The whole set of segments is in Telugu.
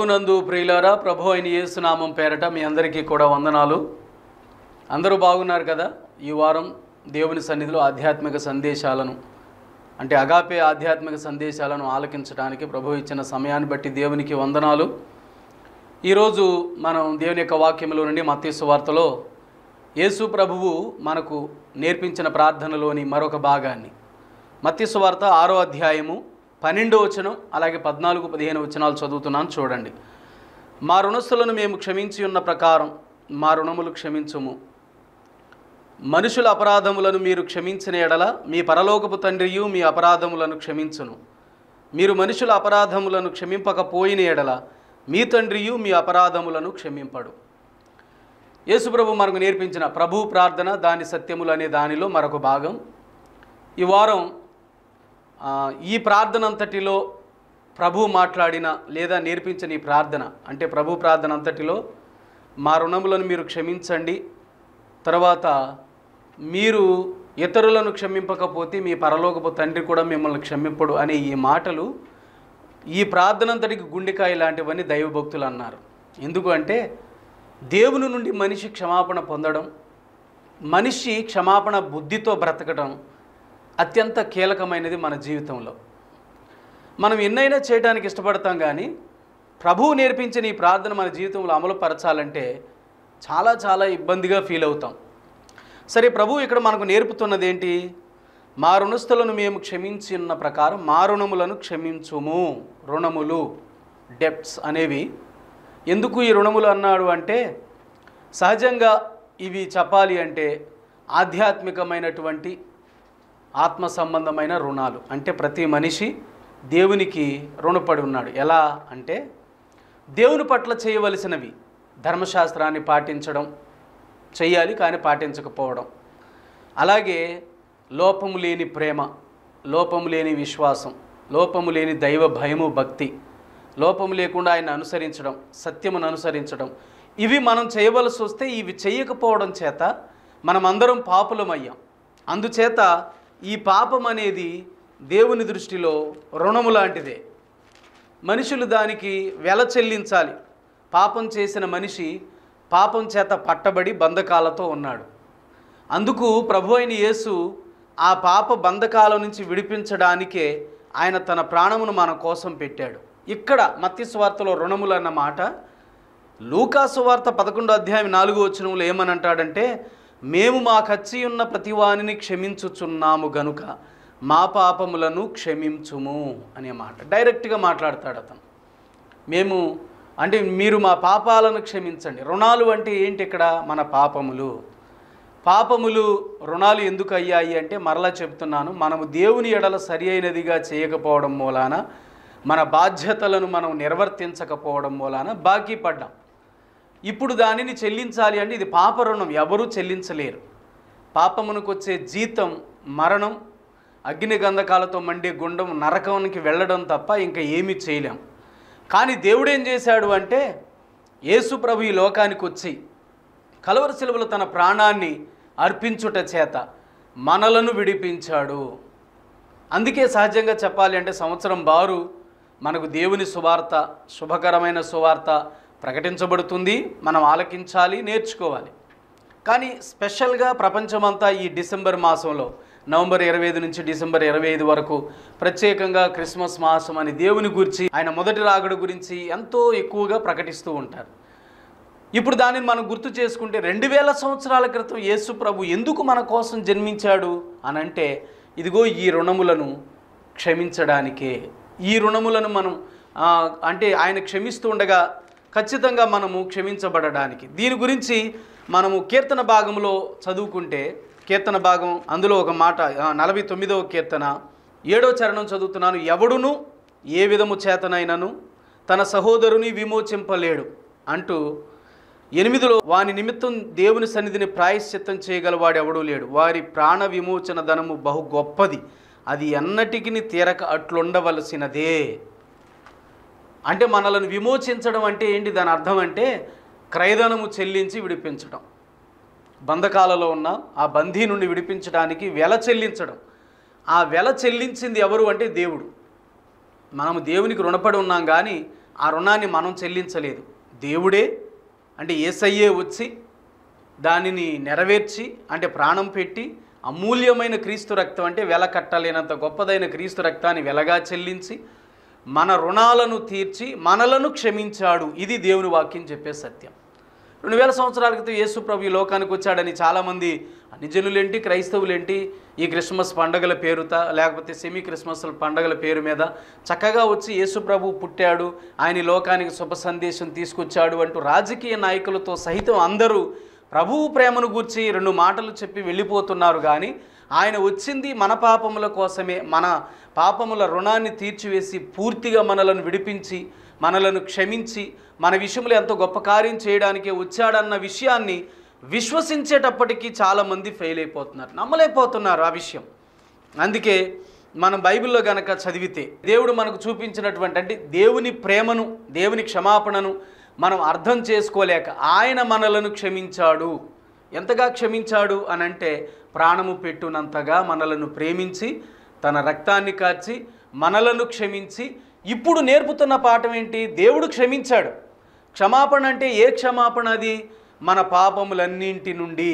ప్రభునందు ప్రియులారా ప్రభు అయిన యేసునామం పేరట మీ అందరికీ కూడా వందనాలు అందరూ బాగున్నారు కదా ఈ వారం దేవుని సన్నిధిలో ఆధ్యాత్మిక సందేశాలను అంటే అగాపే ఆధ్యాత్మిక సందేశాలను ఆలకించడానికి ప్రభు ఇచ్చిన సమయాన్ని బట్టి దేవునికి వందనాలు ఈరోజు మనం దేవుని యొక్క వాక్యంలో నుండి మత్తీసు వార్తలో యేసు ప్రభువు మనకు నేర్పించిన ప్రార్థనలోని మరొక భాగాన్ని మత్తీసు వార్త ఆరో అధ్యాయము పన్నెండో వచనం అలాగే పద్నాలుగు పదిహేను వచనాలు చదువుతున్నాను చూడండి మా రుణస్థులను మేము క్షమించి ఉన్న ప్రకారం మా రుణములు క్షమించుము మనుషుల అపరాధములను మీరు క్షమించిన ఎడల మీ పరలోకపు తండ్రియు మీ అపరాధములను క్షమించును మీరు మనుషుల అపరాధములను క్షమింపకపోయిన ఎడల మీ తండ్రియు మీ అపరాధములను క్షమింపడు యేసుప్రభు మనకు నేర్పించిన ప్రభు ప్రార్థన దాని సత్యములు అనే దానిలో మరొక భాగం ఈ వారం ఆ, ఈ ప్రార్థన అంతటిలో ప్రభు మాట్లాడిన లేదా నేర్పించిన ఈ ప్రార్థన అంటే ప్రభు ప్రార్థన అంతటిలో మా రుణములను మీరు క్షమించండి తర్వాత మీరు ఇతరులను క్షమింపకపోతే మీ పరలోకపు తండ్రి కూడా మిమ్మల్ని క్షమింపడు అనే ఈ మాటలు ఈ ప్రార్థన అంతటికి గుండెకాయ లాంటివన్నీ దైవభక్తులు అన్నారు ఎందుకు అంటే దేవుని నుండి మనిషి క్షమాపణ పొందడం మనిషి క్షమాపణ బుద్ధితో బ్రతకడం అత్యంత కీలకమైనది మన జీవితంలో మనం ఎన్నైనా చేయడానికి ఇష్టపడతాం కానీ ప్రభువు నేర్పించిన ఈ ప్రార్థన మన జీవితంలో అమలు పరచాలంటే చాలా చాలా ఇబ్బందిగా ఫీల్ అవుతాం సరే ప్రభు ఇక్కడ మనకు నేర్పుతున్నది ఏంటి మా రుణస్థులను మేము క్షమించి ఉన్న ప్రకారం మా రుణములను క్షమించుము రుణములు డెప్ట్స్ అనేవి ఎందుకు ఈ రుణములు అన్నాడు అంటే సహజంగా ఇవి చెప్పాలి అంటే ఆధ్యాత్మికమైనటువంటి ఆత్మ సంబంధమైన రుణాలు అంటే ప్రతి మనిషి దేవునికి రుణపడి ఉన్నాడు ఎలా అంటే దేవుని పట్ల చేయవలసినవి ధర్మశాస్త్రాన్ని పాటించడం చెయ్యాలి కానీ పాటించకపోవడం అలాగే లోపము లేని ప్రేమ లోపము లేని విశ్వాసం లోపము లేని దైవ భయము భక్తి లోపము లేకుండా ఆయన అనుసరించడం సత్యమును అనుసరించడం ఇవి మనం చేయవలసి వస్తే ఇవి చేయకపోవడం చేత మనమందరం పాపులమయ్యాం అందుచేత ఈ పాపం అనేది దేవుని దృష్టిలో రుణము లాంటిదే మనుషులు దానికి వెల చెల్లించాలి పాపం చేసిన మనిషి పాపం చేత పట్టబడి బంధకాలతో ఉన్నాడు అందుకు ప్రభు అయిన యేసు ఆ పాప బంధకాల నుంచి విడిపించడానికే ఆయన తన ప్రాణమును మన కోసం పెట్టాడు ఇక్కడ మత్తి స్వార్తలో రుణములు అన్న మాట లూకాసు వార్త పదకొండో అధ్యాయం నాలుగో వచనంలో ఏమని అంటాడంటే మేము మా కచ్చి ఉన్న ప్రతివానిని క్షమించుచున్నాము గనుక మా పాపములను క్షమించుము అనే మాట డైరెక్ట్గా మాట్లాడతాడు అతను మేము అంటే మీరు మా పాపాలను క్షమించండి రుణాలు అంటే ఏంటి ఇక్కడ మన పాపములు పాపములు రుణాలు ఎందుకు అయ్యాయి అంటే మరలా చెప్తున్నాను మనము దేవుని ఎడల సరి అయినదిగా చేయకపోవడం మూలాన మన బాధ్యతలను మనం నిర్వర్తించకపోవడం మూలాన బాకీ పడ్డాం ఇప్పుడు దానిని చెల్లించాలి అంటే ఇది పాప రుణం ఎవరూ చెల్లించలేరు పాపమునకు వచ్చే జీతం మరణం అగ్ని గంధకాలతో మండే గుండం నరకానికి వెళ్ళడం తప్ప ఇంకా ఏమీ చేయలేం కానీ దేవుడు ఏం చేశాడు అంటే యేసు ప్రభు ఈ లోకానికి వచ్చి కలవరి శిలువలో తన ప్రాణాన్ని అర్పించుట చేత మనలను విడిపించాడు అందుకే సహజంగా చెప్పాలి అంటే సంవత్సరం బారు మనకు దేవుని సువార్త శుభకరమైన సువార్త ప్రకటించబడుతుంది మనం ఆలకించాలి నేర్చుకోవాలి కానీ స్పెషల్గా ప్రపంచమంతా ఈ డిసెంబర్ మాసంలో నవంబర్ ఇరవై ఐదు నుంచి డిసెంబర్ ఇరవై ఐదు వరకు ప్రత్యేకంగా క్రిస్మస్ మాసం అని దేవుని గురించి ఆయన మొదటి రాకడ గురించి ఎంతో ఎక్కువగా ప్రకటిస్తూ ఉంటారు ఇప్పుడు దానిని మనం గుర్తు చేసుకుంటే రెండు వేల సంవత్సరాల క్రితం యేసు ప్రభు ఎందుకు మన కోసం జన్మించాడు అని అంటే ఇదిగో ఈ రుణములను క్షమించడానికే ఈ రుణములను మనం ఆ, అంటే ఆయన క్షమిస్తూ ఉండగా ఖచ్చితంగా మనము క్షమించబడడానికి దీని గురించి మనము కీర్తన భాగంలో చదువుకుంటే కీర్తన భాగం అందులో ఒక మాట ఆ, నలభై తొమ్మిదవ కీర్తన ఏడో చరణం చదువుతున్నాను ఎవడును ఏ విధము చేతనైనను తన సహోదరుని విమోచింపలేడు అంటూ ఎనిమిదిలో వాని నిమిత్తం దేవుని సన్నిధిని ప్రాయశ్చిత్తం చేయగలవాడు ఎవడూ లేడు వారి ప్రాణ విమోచన ధనము బహు గొప్పది అది ఎన్నటికి తీరక అట్లుండవలసినదే అంటే మనలను విమోచించడం అంటే ఏంటి దాని అర్థం అంటే క్రయధనము చెల్లించి విడిపించడం బంధకాలలో ఉన్న ఆ బందీ నుండి విడిపించడానికి వెల చెల్లించడం ఆ వెల చెల్లించింది ఎవరు అంటే దేవుడు మనము దేవునికి రుణపడి ఉన్నాం కానీ ఆ రుణాన్ని మనం చెల్లించలేదు దేవుడే అంటే ఏసయ్యే వచ్చి దానిని నెరవేర్చి అంటే ప్రాణం పెట్టి అమూల్యమైన క్రీస్తు రక్తం అంటే వెల కట్టలేనంత గొప్పదైన క్రీస్తు రక్తాన్ని వెలగా చెల్లించి మన రుణాలను తీర్చి మనలను క్షమించాడు ఇది దేవుని వాక్యం చెప్పే సత్యం రెండు వేల సంవత్సరాల క్రితం యేసు ప్రభు ఈ లోకానికి వచ్చాడని చాలామంది అన్ని జనులేంటి క్రైస్తవులేంటి ఈ క్రిస్మస్ పండగల పేరుత లేకపోతే సెమీ క్రిస్మస్ పండగల పేరు మీద చక్కగా వచ్చి యేసు ప్రభు పుట్టాడు ఆయన ఈ లోకానికి శుభ సందేశం తీసుకొచ్చాడు అంటూ రాజకీయ నాయకులతో సహితం అందరూ ప్రభువు ప్రేమను గూర్చి రెండు మాటలు చెప్పి వెళ్ళిపోతున్నారు కానీ ఆయన వచ్చింది మన పాపముల కోసమే మన పాపముల రుణాన్ని తీర్చివేసి పూర్తిగా మనలను విడిపించి మనలను క్షమించి మన విషయంలో ఎంతో గొప్ప కార్యం చేయడానికే వచ్చాడన్న విషయాన్ని విశ్వసించేటప్పటికీ చాలామంది ఫెయిల్ అయిపోతున్నారు నమ్మలేకపోతున్నారు ఆ విషయం అందుకే మనం బైబిల్లో గనక చదివితే దేవుడు మనకు చూపించినటువంటి అంటే దేవుని ప్రేమను దేవుని క్షమాపణను మనం అర్థం చేసుకోలేక ఆయన మనలను క్షమించాడు ఎంతగా క్షమించాడు అని అంటే ప్రాణము పెట్టునంతగా మనలను ప్రేమించి తన రక్తాన్ని కార్చి మనలను క్షమించి ఇప్పుడు నేర్పుతున్న పాఠం ఏంటి దేవుడు క్షమించాడు క్షమాపణ అంటే ఏ క్షమాపణ అది మన పాపములన్నింటి నుండి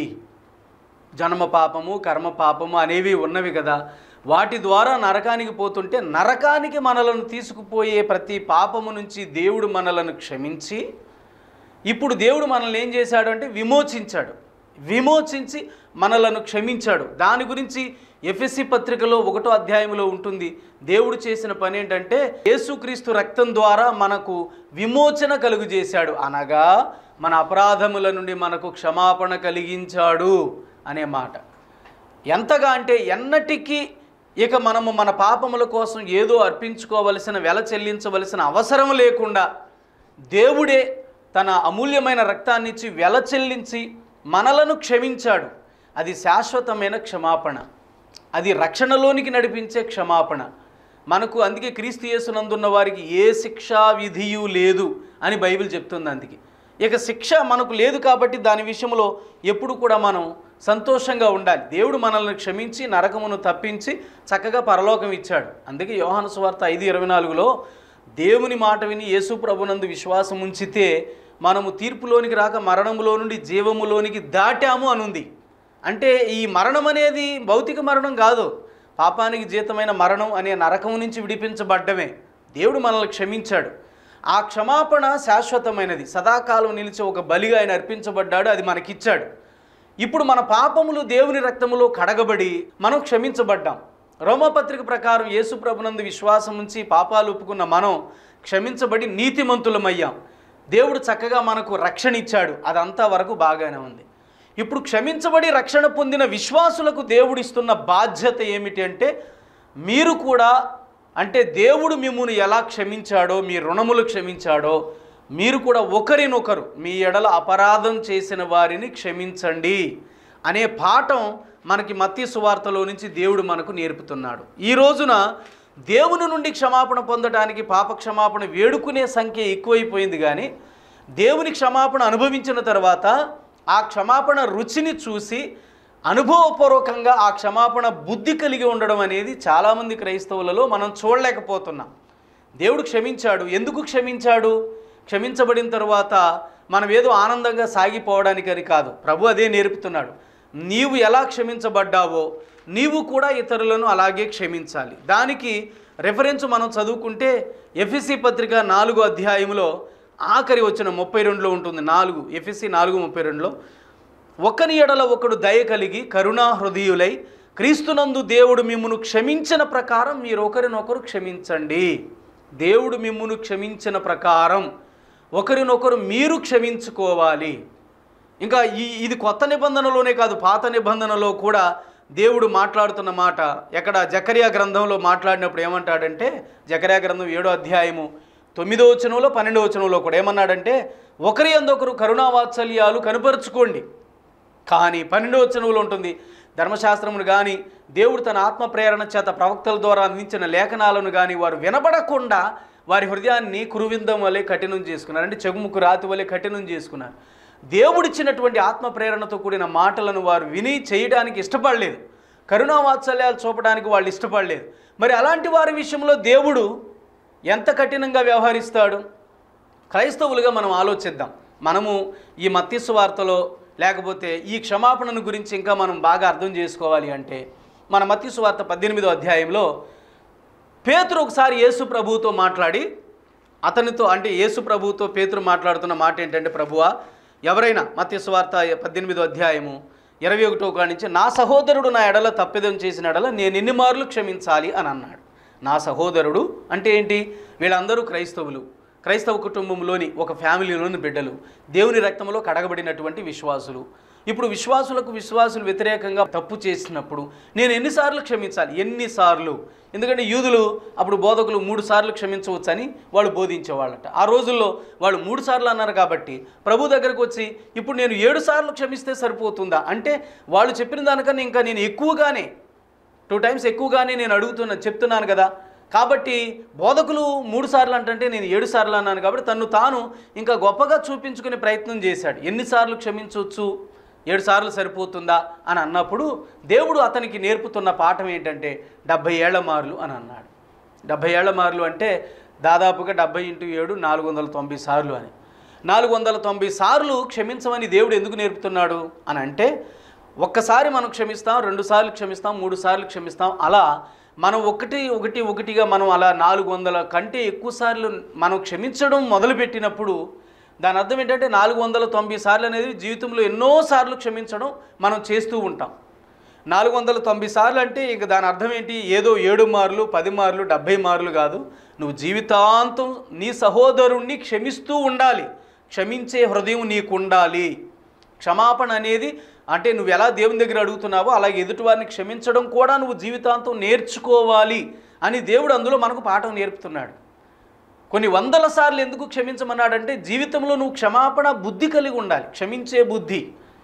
జన్మ పాపము కర్మ పాపము అనేవి ఉన్నవి కదా వాటి ద్వారా నరకానికి పోతుంటే నరకానికి మనలను తీసుకుపోయే ప్రతి పాపము నుంచి దేవుడు మనలను క్షమించి ఇప్పుడు దేవుడు మనల్ని ఏం చేశాడు అంటే విమోచించాడు విమోచించి మనలను క్షమించాడు దాని గురించి ఎఫ్ఎస్సి పత్రికలో ఒకటో అధ్యాయంలో ఉంటుంది దేవుడు చేసిన పని ఏంటంటే యేసుక్రీస్తు రక్తం ద్వారా మనకు విమోచన కలుగు చేశాడు అనగా మన అపరాధముల నుండి మనకు క్షమాపణ కలిగించాడు అనే మాట ఎంతగా అంటే ఎన్నటికీ ఇక మనము మన పాపముల కోసం ఏదో అర్పించుకోవలసిన వెల చెల్లించవలసిన అవసరం లేకుండా దేవుడే తన అమూల్యమైన రక్తాన్ని ఇచ్చి వెల చెల్లించి మనలను క్షమించాడు అది శాశ్వతమైన క్షమాపణ అది రక్షణలోనికి నడిపించే క్షమాపణ మనకు అందుకే క్రీస్తు యేసునందున్న వారికి ఏ శిక్షా విధియు లేదు అని బైబిల్ చెప్తుంది అందుకే ఇక శిక్ష మనకు లేదు కాబట్టి దాని విషయంలో ఎప్పుడు కూడా మనం సంతోషంగా ఉండాలి దేవుడు మనల్ని క్షమించి నరకమును తప్పించి చక్కగా పరలోకం ఇచ్చాడు అందుకే యోహాను సువార్త ఐదు ఇరవై నాలుగులో దేవుని మాట విని యేసు ప్రభునందు విశ్వాసం ఉంచితే మనము తీర్పులోనికి రాక మరణములో నుండి జీవములోనికి దాటాము అనుంది అంటే ఈ మరణం అనేది భౌతిక మరణం కాదు పాపానికి జీతమైన మరణం అనే నరకం నుంచి విడిపించబడ్డమే దేవుడు మనల్ని క్షమించాడు ఆ క్షమాపణ శాశ్వతమైనది సదాకాలం నిలిచే ఒక బలిగా ఆయన అర్పించబడ్డాడు అది మనకిచ్చాడు ఇప్పుడు మన పాపములు దేవుని రక్తములో కడగబడి మనం క్షమించబడ్డాం రోమపత్రిక ప్రకారం యేసు ప్రభునందు విశ్వాసం ఉంచి పాపాలు ఒప్పుకున్న మనం క్షమించబడి నీతిమంతులమయ్యాం దేవుడు చక్కగా మనకు రక్షణ ఇచ్చాడు అదంతా వరకు బాగానే ఉంది ఇప్పుడు క్షమించబడి రక్షణ పొందిన విశ్వాసులకు దేవుడు ఇస్తున్న బాధ్యత ఏమిటి అంటే మీరు కూడా అంటే దేవుడు మిమ్మును ఎలా క్షమించాడో మీ రుణములు క్షమించాడో మీరు కూడా ఒకరినొకరు మీ ఎడల అపరాధం చేసిన వారిని క్షమించండి అనే పాఠం మనకి మత్తి సువార్తలో నుంచి దేవుడు మనకు నేర్పుతున్నాడు ఈ రోజున దేవుని నుండి క్షమాపణ పొందడానికి పాప క్షమాపణ వేడుకునే సంఖ్య ఎక్కువైపోయింది కానీ దేవుని క్షమాపణ అనుభవించిన తర్వాత ఆ క్షమాపణ రుచిని చూసి అనుభవపూర్వకంగా ఆ క్షమాపణ బుద్ధి కలిగి ఉండడం అనేది చాలామంది క్రైస్తవులలో మనం చూడలేకపోతున్నాం దేవుడు క్షమించాడు ఎందుకు క్షమించాడు క్షమించబడిన తరువాత మనం ఏదో ఆనందంగా సాగిపోవడానికి అని కాదు ప్రభు అదే నేర్పుతున్నాడు నీవు ఎలా క్షమించబడ్డావో నీవు కూడా ఇతరులను అలాగే క్షమించాలి దానికి రెఫరెన్స్ మనం చదువుకుంటే ఎఫ్ఎస్సి పత్రిక నాలుగో అధ్యాయంలో ఆఖరి వచ్చిన ముప్పై రెండులో ఉంటుంది నాలుగు ఎఫ్ఎస్సి నాలుగు ముప్పై రెండులో ఒకని ఎడల ఒకడు దయ కలిగి కరుణా హృదయులై క్రీస్తునందు దేవుడు మిమ్మును క్షమించిన ప్రకారం మీరు ఒకరినొకరు క్షమించండి దేవుడు మిమ్మును క్షమించిన ప్రకారం ఒకరినొకరు మీరు క్షమించుకోవాలి ఇంకా ఈ ఇది కొత్త నిబంధనలోనే కాదు పాత నిబంధనలో కూడా దేవుడు మాట్లాడుతున్న మాట ఎక్కడ జకరియా గ్రంథంలో మాట్లాడినప్పుడు ఏమంటాడంటే జకరియా గ్రంథం ఏడో అధ్యాయము తొమ్మిదో వచనంలో పన్నెండో వచనంలో కూడా ఏమన్నాడంటే ఒకరి అందొకరు కరుణావాత్సల్యాలు కనుపరుచుకోండి కానీ పన్నెండో వచనంలో ఉంటుంది ధర్మశాస్త్రమును కానీ దేవుడు తన ఆత్మ ప్రేరణ చేత ప్రవక్తల ద్వారా అందించిన లేఖనాలను కానీ వారు వినబడకుండా వారి హృదయాన్ని కురువిందం వలె కఠినం చేసుకున్నారు అంటే చెగుముకు రాతి వలె కఠినం చేసుకున్నారు దేవుడిచ్చినటువంటి ఆత్మ ప్రేరణతో కూడిన మాటలను వారు విని చేయడానికి ఇష్టపడలేదు కరుణా వాత్సల్యాలు చూపడానికి వాళ్ళు ఇష్టపడలేదు మరి అలాంటి వారి విషయంలో దేవుడు ఎంత కఠినంగా వ్యవహరిస్తాడు క్రైస్తవులుగా మనం ఆలోచిద్దాం మనము ఈ మత్స్సు వార్తలో లేకపోతే ఈ క్షమాపణను గురించి ఇంకా మనం బాగా అర్థం చేసుకోవాలి అంటే మన మత్స్సు వార్త పద్దెనిమిదో అధ్యాయంలో పేతురు ఒకసారి యేసు ప్రభువుతో మాట్లాడి అతనితో అంటే యేసు ప్రభువుతో పేతురు మాట్లాడుతున్న మాట ఏంటంటే ప్రభువా ఎవరైనా మత్స్సు వార్త పద్దెనిమిదో అధ్యాయము ఇరవై ఒకటో కాడి నుంచి నా సహోదరుడు నా ఎడల తప్పిదం చేసిన ఎడల నేను ఎన్ని మార్లు క్షమించాలి అని అన్నాడు నా సహోదరుడు అంటే ఏంటి వీళ్ళందరూ క్రైస్తవులు క్రైస్తవ కుటుంబంలోని ఒక ఫ్యామిలీలోని బిడ్డలు దేవుని రక్తంలో కడగబడినటువంటి విశ్వాసులు ఇప్పుడు విశ్వాసులకు విశ్వాసులు వ్యతిరేకంగా తప్పు చేసినప్పుడు నేను ఎన్నిసార్లు క్షమించాలి ఎన్నిసార్లు ఎందుకంటే యూదులు అప్పుడు బోధకులు మూడు సార్లు క్షమించవచ్చని వాళ్ళు బోధించేవాళ్ళట ఆ రోజుల్లో వాళ్ళు మూడు సార్లు అన్నారు కాబట్టి ప్రభు దగ్గరకు వచ్చి ఇప్పుడు నేను ఏడు సార్లు క్షమిస్తే సరిపోతుందా అంటే వాళ్ళు చెప్పిన దానికన్నా ఇంకా నేను ఎక్కువగానే టూ టైమ్స్ ఎక్కువగానే నేను అడుగుతున్నా చెప్తున్నాను కదా కాబట్టి బోధకులు మూడు సార్లు అంటే నేను ఏడు సార్లు అన్నాను కాబట్టి తను తాను ఇంకా గొప్పగా చూపించుకునే ప్రయత్నం చేశాడు ఎన్నిసార్లు క్షమించవచ్చు ఏడు సార్లు సరిపోతుందా అని అన్నప్పుడు దేవుడు అతనికి నేర్పుతున్న పాఠం ఏంటంటే డెబ్భై ఏళ్ల మార్లు అని అన్నాడు డెబ్భై ఏళ్ల మార్లు అంటే దాదాపుగా డెబ్భై ఇంటూ ఏడు నాలుగు వందల తొంభై సార్లు అని నాలుగు వందల తొంభై సార్లు క్షమించమని దేవుడు ఎందుకు నేర్పుతున్నాడు అని అంటే ఒక్కసారి మనం క్షమిస్తాం రెండు సార్లు క్షమిస్తాం మూడు సార్లు క్షమిస్తాం అలా మనం ఒకటి ఒకటి ఒకటిగా మనం అలా నాలుగు వందల కంటే ఎక్కువ సార్లు మనం క్షమించడం మొదలుపెట్టినప్పుడు దాని అర్థం ఏంటంటే నాలుగు వందల తొంభై సార్లు అనేది జీవితంలో ఎన్నో సార్లు క్షమించడం మనం చేస్తూ ఉంటాం నాలుగు వందల తొంభై సార్లు అంటే ఇంక దాని అర్థం ఏంటి ఏదో ఏడు మార్లు పది మార్లు డెబ్భై మార్లు కాదు నువ్వు జీవితాంతం నీ సహోదరుణ్ణి క్షమిస్తూ ఉండాలి క్షమించే హృదయం నీకు ఉండాలి క్షమాపణ అనేది అంటే నువ్వు ఎలా దేవుని దగ్గర అడుగుతున్నావో అలాగే ఎదుటివారిని క్షమించడం కూడా నువ్వు జీవితాంతం నేర్చుకోవాలి అని దేవుడు అందులో మనకు పాఠం నేర్పుతున్నాడు కొన్ని వందల సార్లు ఎందుకు క్షమించమన్నాడంటే జీవితంలో నువ్వు క్షమాపణ బుద్ధి కలిగి ఉండాలి క్షమించే బుద్ధి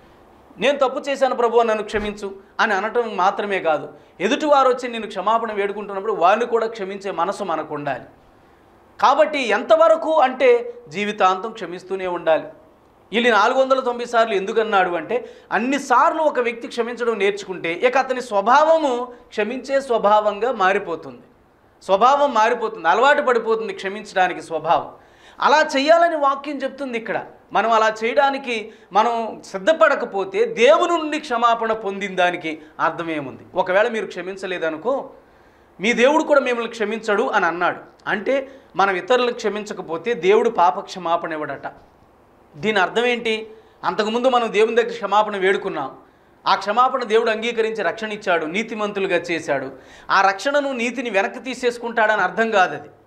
నేను తప్పు చేశాను ప్రభు నన్ను క్షమించు అని అనటం మాత్రమే కాదు ఎదుటివారు వచ్చి నేను క్షమాపణ వేడుకుంటున్నప్పుడు వారిని కూడా క్షమించే మనసు మనకు ఉండాలి కాబట్టి ఎంతవరకు అంటే జీవితాంతం క్షమిస్తూనే ఉండాలి వీళ్ళు నాలుగు వందల తొంభై సార్లు ఎందుకన్నాడు అంటే అన్నిసార్లు ఒక వ్యక్తి క్షమించడం నేర్చుకుంటే ఇక అతని స్వభావము క్షమించే స్వభావంగా మారిపోతుంది స్వభావం మారిపోతుంది అలవాటు పడిపోతుంది క్షమించడానికి స్వభావం అలా చేయాలని వాక్యం చెప్తుంది ఇక్కడ మనం అలా చేయడానికి మనం సిద్ధపడకపోతే దేవుని నుండి క్షమాపణ పొందిన దానికి అర్థమేముంది ఒకవేళ మీరు క్షమించలేదనుకో మీ దేవుడు కూడా మిమ్మల్ని క్షమించడు అని అన్నాడు అంటే మనం ఇతరులకు క్షమించకపోతే దేవుడు పాప క్షమాపణ ఇవ్వడట దీని అర్థం ఏంటి అంతకుముందు మనం దేవుని దగ్గర క్షమాపణ వేడుకున్నాం ఆ క్షమాపణ దేవుడు అంగీకరించి రక్షణ ఇచ్చాడు నీతిమంతులుగా చేశాడు ఆ రక్షణను నీతిని వెనక్కి తీసేసుకుంటాడని అర్థం కాదు అది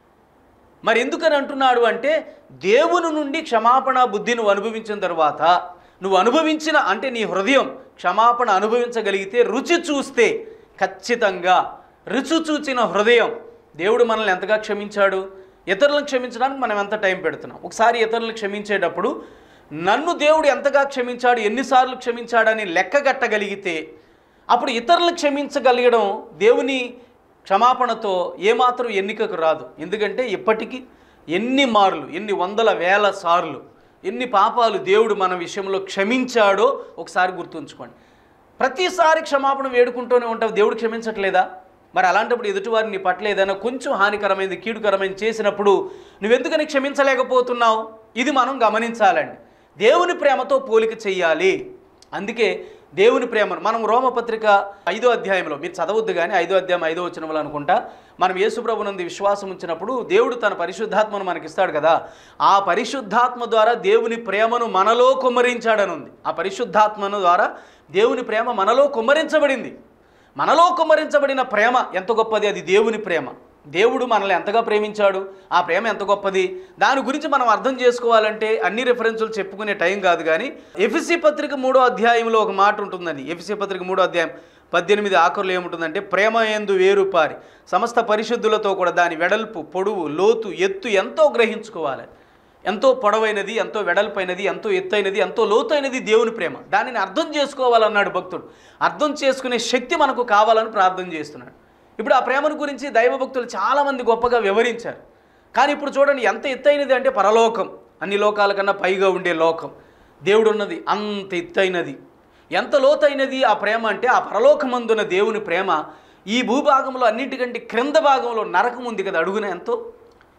మరి ఎందుకని అంటున్నాడు అంటే దేవుని నుండి క్షమాపణ బుద్ధి నువ్వు అనుభవించిన తర్వాత నువ్వు అనుభవించిన అంటే నీ హృదయం క్షమాపణ అనుభవించగలిగితే రుచి చూస్తే ఖచ్చితంగా రుచి చూచిన హృదయం దేవుడు మనల్ని ఎంతగా క్షమించాడు ఇతరులను క్షమించడానికి మనం ఎంత టైం పెడుతున్నాం ఒకసారి ఇతరులను క్షమించేటప్పుడు నన్ను దేవుడు ఎంతగా క్షమించాడు ఎన్నిసార్లు క్షమించాడని లెక్క కట్టగలిగితే అప్పుడు ఇతరులను క్షమించగలగడం దేవుని క్షమాపణతో ఏమాత్రం ఎన్నికకు రాదు ఎందుకంటే ఇప్పటికీ ఎన్ని మార్లు ఎన్ని వందల వేల సార్లు ఎన్ని పాపాలు దేవుడు మన విషయంలో క్షమించాడో ఒకసారి గుర్తుంచుకోండి ప్రతిసారి క్షమాపణ వేడుకుంటూనే ఉంటావు దేవుడు క్షమించట్లేదా మరి అలాంటప్పుడు ఎదుటివారిని నీ పట్ల ఏదైనా కొంచెం హానికరమైనది కీడుకరమైనది చేసినప్పుడు నువ్వెందుకని క్షమించలేకపోతున్నావు ఇది మనం గమనించాలండి దేవుని ప్రేమతో పోలిక చెయ్యాలి అందుకే దేవుని ప్రేమను మనం రోమపత్రిక ఐదో అధ్యాయంలో మీరు చదవద్దు కానీ ఐదో అధ్యాయం ఐదో వచ్చినప్పుడు అనుకుంటా మనం యేసుప్రభునంది విశ్వాసం ఉంచినప్పుడు దేవుడు తన పరిశుద్ధాత్మను మనకిస్తాడు కదా ఆ పరిశుద్ధాత్మ ద్వారా దేవుని ప్రేమను మనలో కుమ్మరించాడని ఉంది ఆ పరిశుద్ధాత్మను ద్వారా దేవుని ప్రేమ మనలో కుమ్మరించబడింది మనలో కుమ్మరించబడిన ప్రేమ ఎంత గొప్పది అది దేవుని ప్రేమ దేవుడు మనల్ని ఎంతగా ప్రేమించాడు ఆ ప్రేమ ఎంత గొప్పది దాని గురించి మనం అర్థం చేసుకోవాలంటే అన్ని రెఫరెన్సులు చెప్పుకునే టైం కాదు కానీ ఎఫ్సి పత్రిక మూడో అధ్యాయంలో ఒక మాట ఉంటుందండి ఎఫ్సి పత్రిక మూడో అధ్యాయం పద్దెనిమిది ఆఖరులు ఏముంటుందంటే ప్రేమ ఎందు వేరుపారి సమస్త పరిశుద్ధులతో కూడా దాని వెడల్పు పొడువు లోతు ఎత్తు ఎంతో గ్రహించుకోవాలి ఎంతో పొడవైనది ఎంతో వెడల్పైనది ఎంతో ఎత్తైనది ఎంతో లోతైనది దేవుని ప్రేమ దానిని అర్థం చేసుకోవాలన్నాడు భక్తుడు అర్థం చేసుకునే శక్తి మనకు కావాలని ప్రార్థన చేస్తున్నాడు ఇప్పుడు ఆ ప్రేమను గురించి దైవభక్తులు చాలామంది గొప్పగా వివరించారు కానీ ఇప్పుడు చూడండి ఎంత ఎత్తైనది అంటే పరలోకం అన్ని లోకాల కన్నా పైగా ఉండే లోకం దేవుడు ఉన్నది అంత ఎత్తైనది ఎంత లోతైనది ఆ ప్రేమ అంటే ఆ పరలోకమందున దేవుని ప్రేమ ఈ భూభాగంలో అన్నిటికంటే క్రింద భాగంలో నరకం ఉంది కదా అడుగున ఎంతో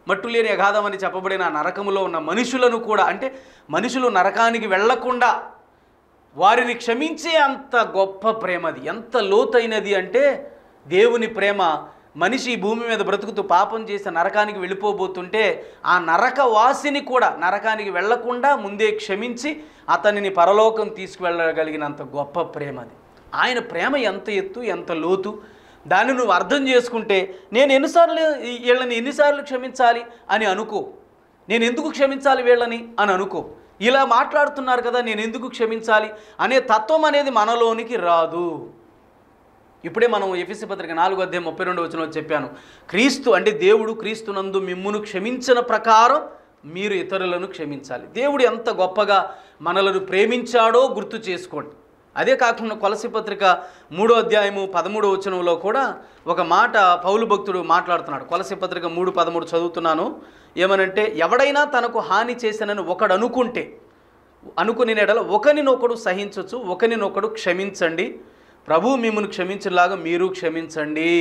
మట్టు లేని అగాధం అని చెప్పబడిన ఆ నరకములో ఉన్న మనుషులను కూడా అంటే మనుషులు నరకానికి వెళ్లకుండా వారిని క్షమించే అంత గొప్ప ప్రేమది ఎంత లోతైనది అంటే దేవుని ప్రేమ మనిషి ఈ భూమి మీద బ్రతుకుతూ పాపం చేసి నరకానికి వెళ్ళిపోబోతుంటే ఆ నరక వాసిని కూడా నరకానికి వెళ్లకుండా ముందే క్షమించి అతనిని పరలోకం తీసుకువెళ్ళగలిగినంత గొప్ప ప్రేమ అది ఆయన ప్రేమ ఎంత ఎత్తు ఎంత లోతు దాన్ని నువ్వు అర్థం చేసుకుంటే నేను ఎన్నిసార్లు ఈ- వీళ్ళని ఎన్నిసార్లు క్షమించాలి అని అనుకో నేను ఎందుకు క్షమించాలి వీళ్ళని అని అనుకో ఇలా మాట్లాడుతున్నారు కదా నేను ఎందుకు క్షమించాలి అనే తత్వం అనేది మనలోనికి రాదు ఇప్పుడే మనం ఎఫ్ఎస్సి పత్రిక నాలుగు అధ్యాయం ముప్పై రెండు వచ్చిన చెప్పాను క్రీస్తు అంటే దేవుడు క్రీస్తునందు మిమ్మును క్షమించిన ప్రకారం మీరు ఇతరులను క్షమించాలి దేవుడు ఎంత గొప్పగా మనలను ప్రేమించాడో గుర్తు చేసుకోండి అదే కాకుండా కొలసి పత్రిక మూడో అధ్యాయము పదమూడో వచనంలో కూడా ఒక మాట పౌలు భక్తుడు మాట్లాడుతున్నాడు కొలసి పత్రిక మూడు పదమూడు చదువుతున్నాను ఏమనంటే ఎవడైనా తనకు హాని చేశానని ఒకడు అనుకుంటే అనుకుని నెడల ఒకరినొకడు సహించవచ్చు ఒకరినొకడు క్షమించండి ప్రభు మిమ్మల్ని క్షమించేలాగా మీరు క్షమించండి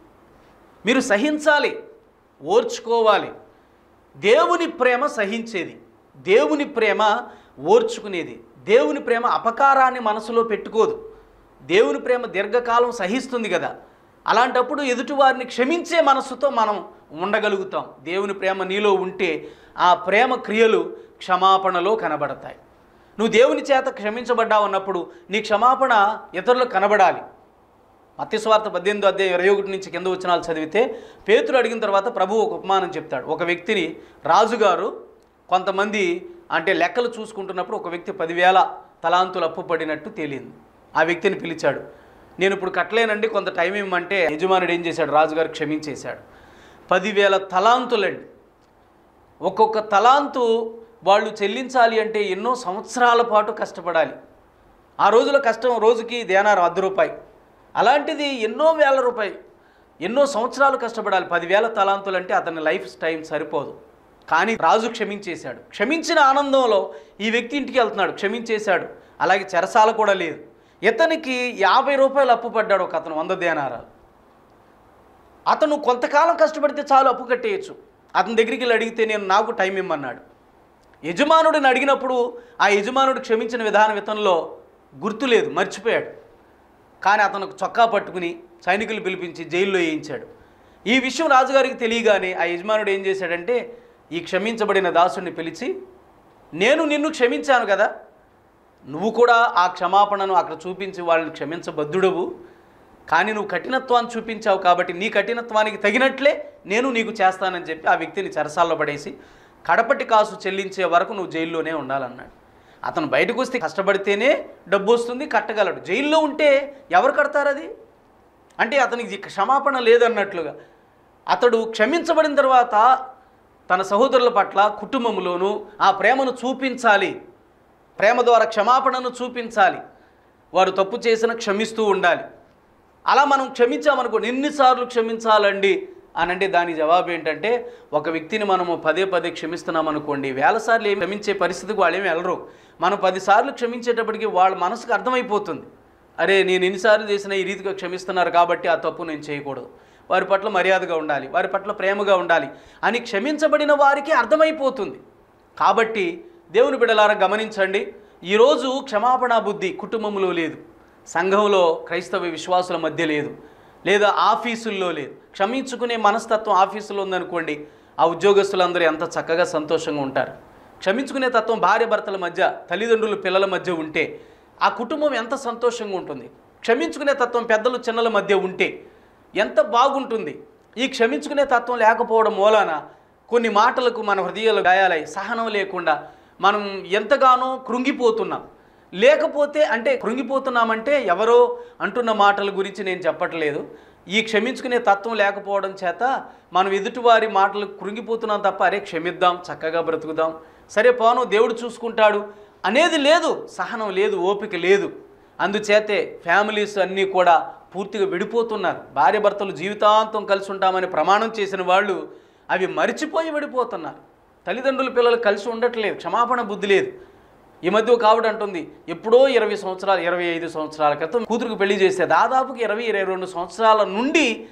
మీరు సహించాలి ఓర్చుకోవాలి దేవుని ప్రేమ సహించేది దేవుని ప్రేమ ఓర్చుకునేది దేవుని ప్రేమ అపకారాన్ని మనసులో పెట్టుకోదు దేవుని ప్రేమ దీర్ఘకాలం సహిస్తుంది కదా అలాంటప్పుడు ఎదుటివారిని క్షమించే మనస్సుతో మనం ఉండగలుగుతాం దేవుని ప్రేమ నీలో ఉంటే ఆ ప్రేమ క్రియలు క్షమాపణలో కనబడతాయి నువ్వు దేవుని చేత క్షమించబడ్డావు అన్నప్పుడు నీ క్షమాపణ ఇతరులకు కనబడాలి మత్స్వార్త పద్దెనిమిది అధ్యాయం ఇరవై ఒకటి నుంచి కింద వచనాలు చదివితే పేతురు అడిగిన తర్వాత ప్రభు ఒక ఉపమానం చెప్తాడు ఒక వ్యక్తిని రాజుగారు కొంతమంది అంటే లెక్కలు చూసుకుంటున్నప్పుడు ఒక వ్యక్తి పదివేల తలాంతులు అప్పు పడినట్టు తేలింది ఆ వ్యక్తిని పిలిచాడు నేను ఇప్పుడు కట్టలేనండి కొంత టైం ఇవ్వమంటే యజమానుడు ఏం చేశాడు రాజుగారు క్షమించేశాడు పదివేల తలాంతులండి ఒక్కొక్క తలాంతు వాళ్ళు చెల్లించాలి అంటే ఎన్నో సంవత్సరాల పాటు కష్టపడాలి ఆ రోజుల కష్టం రోజుకి దేనారు అర్ధ రూపాయి అలాంటిది ఎన్నో వేల రూపాయలు ఎన్నో సంవత్సరాలు కష్టపడాలి పదివేల తలాంతులు అంటే అతని లైఫ్ టైం సరిపోదు కానీ రాజు క్షమించేశాడు క్షమించిన ఆనందంలో ఈ వ్యక్తి ఇంటికి వెళ్తున్నాడు క్షమించేశాడు అలాగే చెరసాల కూడా లేదు ఇతనికి యాభై రూపాయలు అప్పు పడ్డాడు ఒక అతను వంద దేనారాలు అతను కొంతకాలం కష్టపడితే చాలు అప్పు కట్టేయచ్చు అతని దగ్గరికి వెళ్ళి అడిగితే నేను నాకు టైం ఇమ్మన్నాడు యజమానుడిని అడిగినప్పుడు ఆ యజమానుడు క్షమించిన విధానం ఇతనిలో గుర్తు లేదు మర్చిపోయాడు కానీ అతను చొక్కా పట్టుకుని సైనికులు పిలిపించి జైల్లో వేయించాడు ఈ విషయం రాజుగారికి తెలియగానే ఆ యజమానుడు ఏం చేశాడంటే ఈ క్షమించబడిన దాసుడిని పిలిచి నేను నిన్ను క్షమించాను కదా నువ్వు కూడా ఆ క్షమాపణను అక్కడ చూపించి వాళ్ళని క్షమించబద్ధుడవు కానీ నువ్వు కఠినత్వాన్ని చూపించావు కాబట్టి నీ కఠినత్వానికి తగినట్లే నేను నీకు చేస్తానని చెప్పి ఆ వ్యక్తిని చెరసాల్లో పడేసి కడపటి కాసు చెల్లించే వరకు నువ్వు జైల్లోనే ఉండాలన్నాడు అతను బయటకు వస్తే కష్టపడితేనే డబ్బు వస్తుంది కట్టగలడు జైల్లో ఉంటే ఎవరు కడతారు అది అంటే అతనికి క్షమాపణ లేదన్నట్లుగా అతడు క్షమించబడిన తర్వాత తన సహోదరుల పట్ల కుటుంబంలోనూ ఆ ప్రేమను చూపించాలి ప్రేమ ద్వారా క్షమాపణను చూపించాలి వారు తప్పు చేసిన క్షమిస్తూ ఉండాలి అలా మనం క్షమించామనుకోండి ఎన్నిసార్లు క్షమించాలండి అని అంటే దాని జవాబు ఏంటంటే ఒక వ్యక్తిని మనము పదే పదే క్షమిస్తున్నాం అనుకోండి వేల సార్లు ఏమి క్షమించే పరిస్థితికి వాళ్ళు ఏమి వెళ్ళరు మనం పదిసార్లు క్షమించేటప్పటికి వాళ్ళ మనసుకు అర్థమైపోతుంది అరే నేను ఎన్నిసార్లు చేసిన ఈ రీతిగా క్షమిస్తున్నారు కాబట్టి ఆ తప్పు నేను చేయకూడదు వారి పట్ల మర్యాదగా ఉండాలి వారి పట్ల ప్రేమగా ఉండాలి అని క్షమించబడిన వారికి అర్థమైపోతుంది కాబట్టి దేవుని బిడలారా గమనించండి ఈరోజు క్షమాపణ బుద్ధి కుటుంబంలో లేదు సంఘంలో క్రైస్తవ విశ్వాసుల మధ్య లేదు లేదా ఆఫీసుల్లో లేదు క్షమించుకునే మనస్తత్వం ఆఫీసులో ఉందనుకోండి ఆ ఉద్యోగస్తులందరూ ఎంత చక్కగా సంతోషంగా ఉంటారు క్షమించుకునే తత్వం భార్య భర్తల మధ్య తల్లిదండ్రులు పిల్లల మధ్య ఉంటే ఆ కుటుంబం ఎంత సంతోషంగా ఉంటుంది క్షమించుకునే తత్వం పెద్దలు చిన్నల మధ్య ఉంటే ఎంత బాగుంటుంది ఈ క్షమించుకునే తత్వం లేకపోవడం మూలాన కొన్ని మాటలకు మన హృదయాలు గాయాలై సహనం లేకుండా మనం ఎంతగానో కృంగిపోతున్నాం లేకపోతే అంటే కృంగిపోతున్నామంటే ఎవరో అంటున్న మాటల గురించి నేను చెప్పట్లేదు ఈ క్షమించుకునే తత్వం లేకపోవడం చేత మనం ఎదుటివారి మాటలు కృంగిపోతున్నాం తప్ప అరే క్షమిద్దాం చక్కగా బ్రతుకుదాం సరే పోను దేవుడు చూసుకుంటాడు అనేది లేదు సహనం లేదు ఓపిక లేదు అందుచేతే ఫ్యామిలీస్ అన్నీ కూడా పూర్తిగా విడిపోతున్నారు భార్య భర్తలు జీవితాంతం కలిసి ఉంటామని ప్రమాణం చేసిన వాళ్ళు అవి మరిచిపోయి విడిపోతున్నారు తల్లిదండ్రుల పిల్లలు కలిసి ఉండట్లేదు క్షమాపణ బుద్ధి లేదు ఈ మధ్య ఒక ఆవిడ అంటుంది ఎప్పుడో ఇరవై సంవత్సరాలు ఇరవై ఐదు సంవత్సరాల క్రితం కూతురుకు పెళ్లి చేస్తే దాదాపుకి ఇరవై ఇరవై రెండు సంవత్సరాల నుండి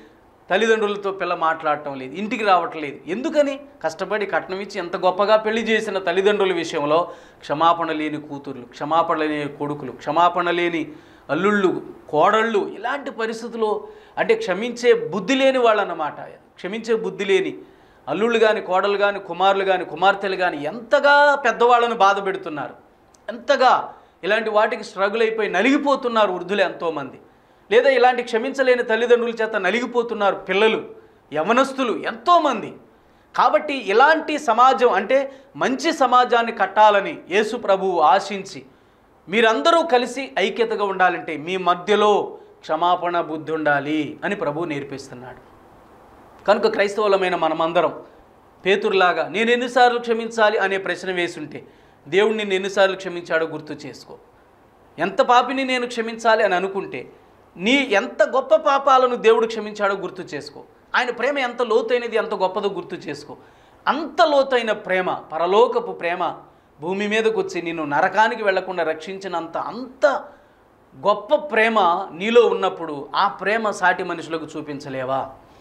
తల్లిదండ్రులతో పిల్ల మాట్లాడటం లేదు ఇంటికి రావటం లేదు ఎందుకని కష్టపడి కట్నం ఇచ్చి ఎంత గొప్పగా పెళ్లి చేసిన తల్లిదండ్రుల విషయంలో క్షమాపణ లేని కూతుర్లు క్షమాపణ లేని కొడుకులు క్షమాపణ లేని అల్లుళ్ళు కోడళ్ళు ఇలాంటి పరిస్థితుల్లో అంటే క్షమించే బుద్ధి లేని వాళ్ళు అన్నమాట క్షమించే బుద్ధి లేని అల్లుళ్ళు కానీ కోడలు కానీ కుమారులు కానీ కుమార్తెలు కానీ ఎంతగా పెద్దవాళ్ళను బాధ పెడుతున్నారు ఎంతగా ఇలాంటి వాటికి స్ట్రగుల్ అయిపోయి నలిగిపోతున్నారు వృద్ధులు ఎంతోమంది లేదా ఇలాంటి క్షమించలేని తల్లిదండ్రుల చేత నలిగిపోతున్నారు పిల్లలు యవనస్తులు ఎంతోమంది కాబట్టి ఇలాంటి సమాజం అంటే మంచి సమాజాన్ని కట్టాలని యేసు ప్రభువు ఆశించి మీరందరూ కలిసి ఐక్యతగా ఉండాలంటే మీ మధ్యలో క్షమాపణ బుద్ధి ఉండాలి అని ప్రభువు నేర్పిస్తున్నాడు కనుక క్రైస్తవులమైన మనమందరం పేతురులాగా నేను ఎన్నిసార్లు క్షమించాలి అనే ప్రశ్న వేసుంటే దేవుడు నిన్ను ఎన్నిసార్లు క్షమించాడో గుర్తు చేసుకో ఎంత పాపిని నేను క్షమించాలి అని అనుకుంటే నీ ఎంత గొప్ప పాపాలను దేవుడు క్షమించాడో గుర్తు చేసుకో ఆయన ప్రేమ ఎంత లోతైనది ఎంత గొప్పదో గుర్తు చేసుకో అంత లోతైన ప్రేమ పరలోకపు ప్రేమ భూమి మీదకు వచ్చి నిన్ను నరకానికి వెళ్లకుండా రక్షించినంత అంత గొప్ప ప్రేమ నీలో ఉన్నప్పుడు ఆ ప్రేమ సాటి మనుషులకు చూపించలేవా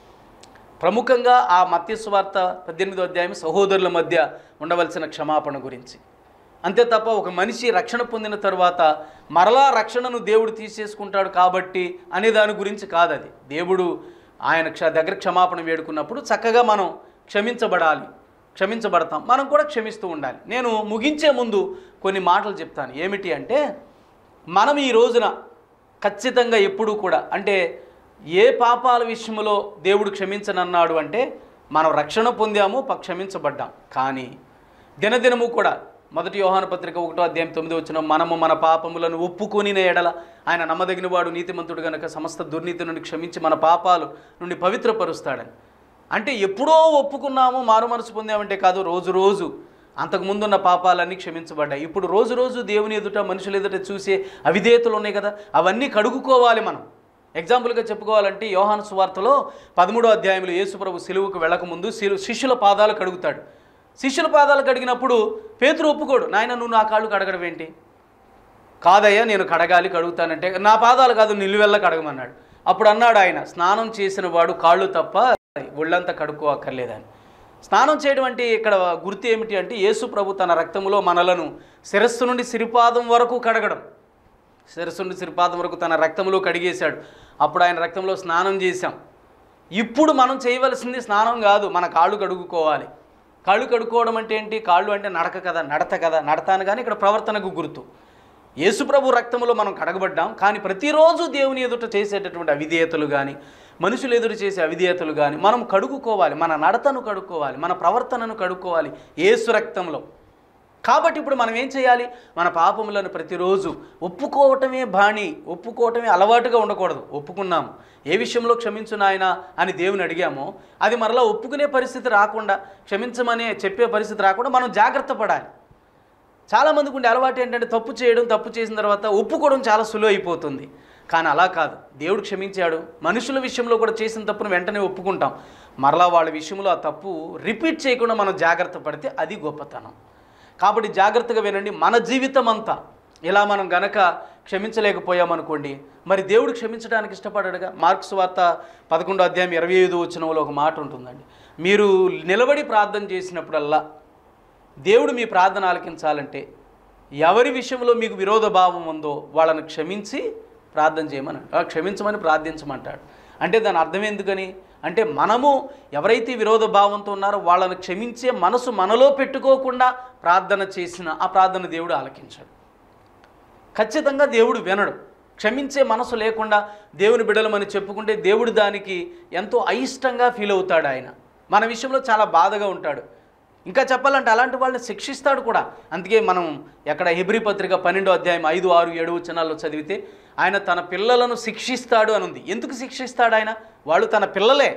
ప్రముఖంగా ఆ మత్స్వార్త పద్దెనిమిదో అధ్యాయం సహోదరుల మధ్య ఉండవలసిన క్షమాపణ గురించి అంతే తప్ప ఒక మనిషి రక్షణ పొందిన తరువాత మరలా రక్షణను దేవుడు తీసేసుకుంటాడు కాబట్టి అనే దాని గురించి కాదు అది దేవుడు ఆయన క్ష దగ్గర క్షమాపణ వేడుకున్నప్పుడు చక్కగా మనం క్షమించబడాలి క్షమించబడతాం మనం కూడా క్షమిస్తూ ఉండాలి నేను ముగించే ముందు కొన్ని మాటలు చెప్తాను ఏమిటి అంటే మనం ఈ రోజున ఖచ్చితంగా ఎప్పుడూ కూడా అంటే ఏ పాపాల విషయంలో దేవుడు క్షమించనన్నాడు అంటే మనం రక్షణ పొందాము ప- క్షమించబడ్డాం కానీ దినదినము కూడా మొదటి యోహాను పత్రిక ఒకటో అధ్యాయం తొమ్మిది వచ్చిన మనము మన పాపములను ఒప్పుకొనిన ఎడల ఆయన నమ్మదగిన వాడు నీతిమంతుడు గనక సమస్త దుర్నీతి నుండి క్షమించి మన పాపాలు నుండి పవిత్రపరుస్తాడని అంటే ఎప్పుడో ఒప్పుకున్నాము మారు మనసు పొందామంటే కాదు రోజు రోజు అంతకుముందున్న పాపాలన్నీ క్షమించబడ్డాయి ఇప్పుడు రోజు రోజు దేవుని ఎదుట మనుషుల ఎదుట చూసే అవిధేయతలు ఉన్నాయి కదా అవన్నీ కడుగుకోవాలి మనం ఎగ్జాంపుల్గా చెప్పుకోవాలంటే యోహాను సువార్తలో పదమూడో అధ్యాయంలో యేసుప్రభు సిలువుకు వెళ్ళకముందు శిలు శిష్యుల పాదాలు కడుగుతాడు శిష్యుల పాదాలు కడిగినప్పుడు పేతురు ఒప్పుకోడు నాయన నువ్వు నా కాళ్ళు కడగడం ఏంటి కాదయ్యా నేను కడగాలి కడుగుతానంటే నా పాదాలు కాదు నిలువెల్ల కడగమన్నాడు అప్పుడు అన్నాడు ఆయన స్నానం చేసిన వాడు కాళ్ళు తప్ప ఒళ్ళంతా కడుక్కోక్కర్లేదని స్నానం చేయడం అంటే ఇక్కడ గుర్తు ఏమిటి అంటే యేసు ప్రభు తన రక్తములో మనలను శిరస్సు నుండి సిరిపాదం వరకు కడగడం శిరస్సు నుండి సిరిపాదం వరకు తన రక్తంలో కడిగేశాడు అప్పుడు ఆయన రక్తంలో స్నానం చేశాం ఇప్పుడు మనం చేయవలసింది స్నానం కాదు మన కాళ్ళు కడుగుకోవాలి కాళ్ళు కడుక్కోవడం అంటే ఏంటి కాళ్ళు అంటే నడక కదా నడత కదా నడతాను కానీ ఇక్కడ ప్రవర్తనకు గుర్తు యేసుప్రభు రక్తములో మనం కడగబడ్డాం కానీ ప్రతిరోజు దేవుని ఎదుట చేసేటటువంటి అవిధేయతలు కానీ మనుషులు ఎదురు చేసే అవిధేయతలు కానీ మనం కడుగుకోవాలి మన నడతను కడుక్కోవాలి మన ప్రవర్తనను కడుక్కోవాలి యేసు రక్తంలో కాబట్టి ఇప్పుడు మనం ఏం చేయాలి మన పాపములను ప్రతిరోజు ఒప్పుకోవటమే బాణి ఒప్పుకోవటమే అలవాటుగా ఉండకూడదు ఒప్పుకున్నాము ఏ విషయంలో క్షమించు నాయన అని దేవుని అడిగామో అది మరలా ఒప్పుకునే పరిస్థితి రాకుండా క్షమించమని చెప్పే పరిస్థితి రాకుండా మనం జాగ్రత్త పడాలి చాలామందికి ఉండే అలవాటు ఏంటంటే తప్పు చేయడం తప్పు చేసిన తర్వాత ఒప్పుకోవడం చాలా సులువు అయిపోతుంది కానీ అలా కాదు దేవుడు క్షమించాడు మనుషుల విషయంలో కూడా చేసిన తప్పును వెంటనే ఒప్పుకుంటాం మరలా వాళ్ళ విషయంలో ఆ తప్పు రిపీట్ చేయకుండా మనం జాగ్రత్త పడితే అది గొప్పతనం కాబట్టి జాగ్రత్తగా వినండి మన జీవితం అంతా ఇలా మనం గనక క్షమించలేకపోయామనుకోండి మరి దేవుడు క్షమించడానికి ఇష్టపడాడుగా మార్క్స్ వార్త పదకొండో అధ్యాయం ఇరవై ఐదు వచ్చినంలో ఒక మాట ఉంటుందండి మీరు నిలబడి ప్రార్థన చేసినప్పుడల్లా దేవుడు మీ ప్రార్థన ఆలకించాలంటే ఎవరి విషయంలో మీకు విరోధ భావం ఉందో వాళ్ళని క్షమించి ప్రార్థన చేయమని ఆ, క్షమించమని ప్రార్థించమంటాడు అంటే దాని అర్థం ఎందుకని అంటే మనము ఎవరైతే విరోధ భావంతో ఉన్నారో వాళ్ళని క్షమించే మనసు మనలో పెట్టుకోకుండా ప్రార్థన చేసిన ఆ ప్రార్థన దేవుడు ఆలకించాడు ఖచ్చితంగా దేవుడు వినడు క్షమించే మనసు లేకుండా దేవుని బిడలమని చెప్పుకుంటే దేవుడు దానికి ఎంతో అయిష్టంగా ఫీల్ అవుతాడు ఆయన మన విషయంలో చాలా బాధగా ఉంటాడు ఇంకా చెప్పాలంటే అలాంటి వాళ్ళని శిక్షిస్తాడు కూడా అందుకే మనం ఎక్కడ హెబ్రి పత్రిక పన్నెండో అధ్యాయం ఐదు ఆరు ఏడు వచనాల్లో చదివితే ఆయన తన పిల్లలను శిక్షిస్తాడు అని ఉంది ఎందుకు శిక్షిస్తాడు ఆయన వాళ్ళు తన పిల్లలే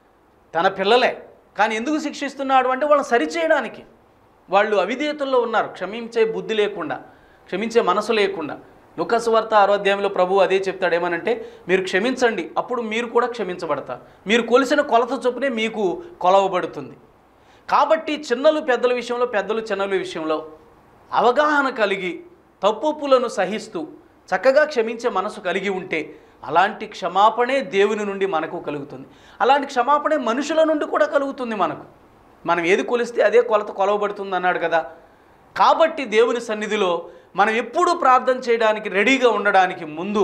తన పిల్లలే కానీ ఎందుకు శిక్షిస్తున్నాడు అంటే వాళ్ళని సరిచేయడానికి వాళ్ళు అవిధేయతల్లో ఉన్నారు క్షమించే బుద్ధి లేకుండా క్షమించే మనసు లేకుండా లుకసు వార్త ఆరోధ్యాయంలో ప్రభు అదే చెప్తాడు ఏమనంటే మీరు క్షమించండి అప్పుడు మీరు కూడా క్షమించబడతారు మీరు కొలిసిన కొలత చొప్పునే మీకు కొలవబడుతుంది కాబట్టి చిన్నలు పెద్దల విషయంలో పెద్దలు చిన్నల విషయంలో అవగాహన కలిగి తప్పులను సహిస్తూ చక్కగా క్షమించే మనసు కలిగి ఉంటే అలాంటి క్షమాపణే దేవుని నుండి మనకు కలుగుతుంది అలాంటి క్షమాపణే మనుషుల నుండి కూడా కలుగుతుంది మనకు మనం ఏది కొలిస్తే అదే కొలత కొలవబడుతుంది అన్నాడు కదా కాబట్టి దేవుని సన్నిధిలో మనం ఎప్పుడూ ప్రార్థన చేయడానికి రెడీగా ఉండడానికి ముందు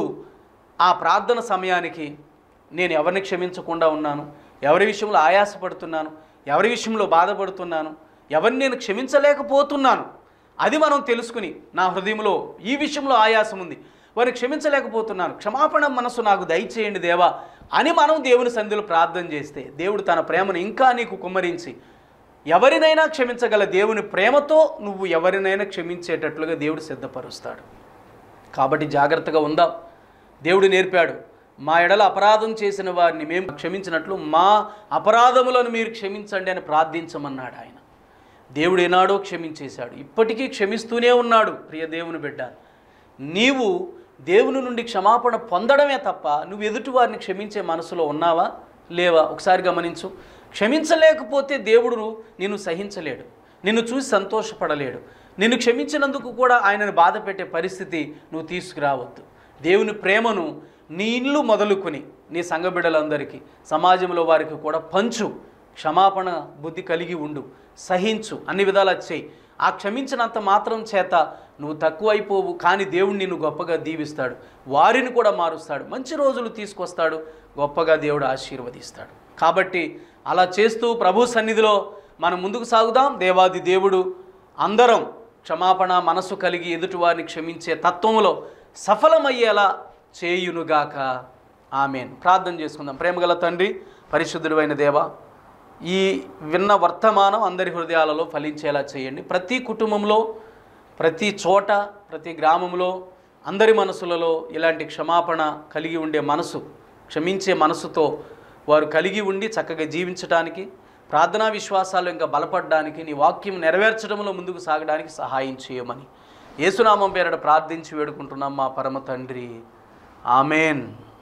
ఆ ప్రార్థన సమయానికి నేను ఎవరిని క్షమించకుండా ఉన్నాను ఎవరి విషయంలో ఆయాసపడుతున్నాను ఎవరి విషయంలో బాధపడుతున్నాను ఎవరిని నేను క్షమించలేకపోతున్నాను అది మనం తెలుసుకుని నా హృదయంలో ఈ విషయంలో ఆయాసం ఉంది వారిని క్షమించలేకపోతున్నాను క్షమాపణ మనసు నాకు దయచేయండి దేవా అని మనం దేవుని సంధిలో ప్రార్థన చేస్తే దేవుడు తన ప్రేమను ఇంకా నీకు కుమ్మరించి ఎవరినైనా క్షమించగల దేవుని ప్రేమతో నువ్వు ఎవరినైనా క్షమించేటట్లుగా దేవుడు సిద్ధపరుస్తాడు కాబట్టి జాగ్రత్తగా ఉందాం దేవుడు నేర్పాడు మా ఎడల అపరాధం చేసిన వారిని మేము క్షమించినట్లు మా అపరాధములను మీరు క్షమించండి అని ప్రార్థించమన్నాడు ఆయన దేవుడు ఏనాడో క్షమించేశాడు ఇప్పటికీ క్షమిస్తూనే ఉన్నాడు ప్రియ దేవుని బిడ్డ నీవు దేవుని నుండి క్షమాపణ పొందడమే తప్ప నువ్వు ఎదుటి వారిని క్షమించే మనసులో ఉన్నావా లేవా ఒకసారి గమనించు క్షమించలేకపోతే దేవుడు నిన్ను సహించలేడు నిన్ను చూసి సంతోషపడలేడు నిన్ను క్షమించినందుకు కూడా ఆయనను బాధ పెట్టే పరిస్థితి నువ్వు తీసుకురావద్దు దేవుని ప్రేమను నీ ఇల్లు మొదలుకొని నీ సంఘ బిడ్డలందరికీ సమాజంలో వారికి కూడా పంచు క్షమాపణ బుద్ధి కలిగి ఉండు సహించు అన్ని విధాలా చేయి ఆ క్షమించినంత మాత్రం చేత నువ్వు తక్కువైపోవు కానీ దేవుడు నిన్ను గొప్పగా దీవిస్తాడు వారిని కూడా మారుస్తాడు మంచి రోజులు తీసుకొస్తాడు గొప్పగా దేవుడు ఆశీర్వదిస్తాడు కాబట్టి అలా చేస్తూ ప్రభు సన్నిధిలో మనం ముందుకు సాగుదాం దేవాది దేవుడు అందరం క్షమాపణ మనసు కలిగి ఎదుటివారిని క్షమించే తత్వంలో సఫలమయ్యేలా చేయునుగాక ఆమెన్ ప్రార్థన చేసుకుందాం ప్రేమగల తండ్రి పరిశుద్ధుడు అయిన దేవ ఈ విన్న వర్తమానం అందరి హృదయాలలో ఫలించేలా చేయండి ప్రతి కుటుంబంలో ప్రతి చోట ప్రతి గ్రామంలో అందరి మనసులలో ఇలాంటి క్షమాపణ కలిగి ఉండే మనసు క్షమించే మనసుతో వారు కలిగి ఉండి చక్కగా జీవించడానికి ప్రార్థనా విశ్వాసాలు ఇంకా బలపడడానికి నీ వాక్యం నెరవేర్చడంలో ముందుకు సాగడానికి సహాయం చేయమని యేసునామం పేరట ప్రార్థించి వేడుకుంటున్నాం మా పరమ తండ్రి ఆమెన్